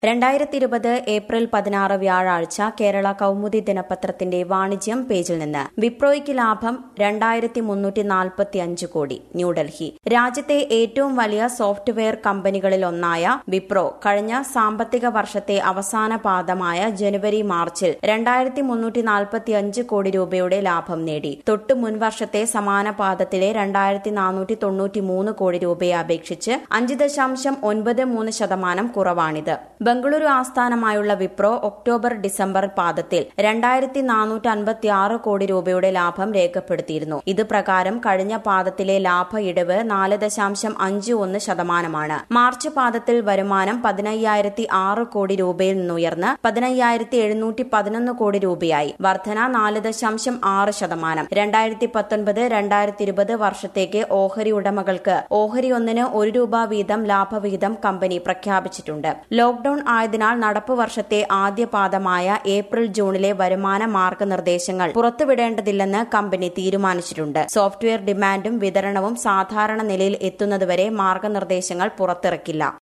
രണ്ടായിരത്തി ഇരുപത് ഏപ്രിൽ പതിനാറ് വ്യാഴാഴ്ച കേരള കൗമുദി ദിനപത്രത്തിന്റെ വാണിജ്യം പേജിൽ നിന്ന് വിപ്രോയ്ക്ക് ലാഭം രണ്ടായിരത്തി മുന്നൂറ്റി നാൽപ്പത്തി അഞ്ച് കോടി ന്യൂഡൽഹി രാജ്യത്തെ ഏറ്റവും വലിയ സോഫ്റ്റ്വെയർ കമ്പനികളിൽ ഒന്നായ വിപ്രോ കഴിഞ്ഞ സാമ്പത്തിക വർഷത്തെ അവസാന പാദമായ ജനുവരി മാർച്ചിൽ രണ്ടായിരത്തി മുന്നൂറ്റി നാൽപ്പത്തി അഞ്ച് കോടി രൂപയുടെ ലാഭം നേടി തൊട്ടു മുൻവർഷത്തെ സമാന പാദത്തിലെ രണ്ടായിരത്തി നാനൂറ്റി തൊണ്ണൂറ്റി മൂന്ന് കോടി രൂപയെ അപേക്ഷിച്ച് അഞ്ച് ദശാംശം ഒൻപത് മൂന്ന് ശതമാനം കുറവാണിത് ബംഗളൂരു ആസ്ഥാനമായുള്ള വിപ്രോ ഒക്ടോബർ ഡിസംബർ പാദത്തിൽ രണ്ടായിരത്തി നാനൂറ്റി അൻപത്തി ആറ് കോടി രൂപയുടെ ലാഭം രേഖപ്പെടുത്തിയിരുന്നു ഇത് പ്രകാരം കഴിഞ്ഞ പാദത്തിലെ ലാഭ ഇടിവ് നാല് ദശാംശം അഞ്ച് ഒന്ന് ശതമാനമാണ് മാർച്ച് പാദത്തിൽ വരുമാനം പതിനയ്യായിരത്തി ആറ് കോടി രൂപയിൽ നിന്നുയർന്ന് പതിനയ്യായിരത്തി എഴുന്നൂറ്റി പതിനൊന്ന് കോടി രൂപയായി വർധന നാല് ദശാംശം ആറ് ശതമാനം രണ്ടായിരത്തി പത്തൊൻപത് രണ്ടായിരത്തി ഇരുപത് വർഷത്തേക്ക് ഓഹരി ഉടമകൾക്ക് ഓഹരി ഒന്നിന് ഒരു രൂപ വീതം ലാഭവിഹിതം കമ്പനി പ്രഖ്യാപിച്ചിട്ടുണ്ട് ലോക്ഡൌൺ ആയതിനാൽ നടപ്പ് വർഷത്തെ ആദ്യ പാദമായ ഏപ്രിൽ ജൂണിലെ വരുമാന മാർഗനിർദ്ദേശങ്ങൾ പുറത്തുവിടേണ്ടതില്ലെന്ന് കമ്പനി തീരുമാനിച്ചിട്ടുണ്ട് സോഫ്റ്റ്വെയർ ഡിമാൻഡും വിതരണവും സാധാരണ നിലയിൽ എത്തുന്നതുവരെ മാർഗനിർദ്ദേശങ്ങൾ പുറത്തിറക്കില്ല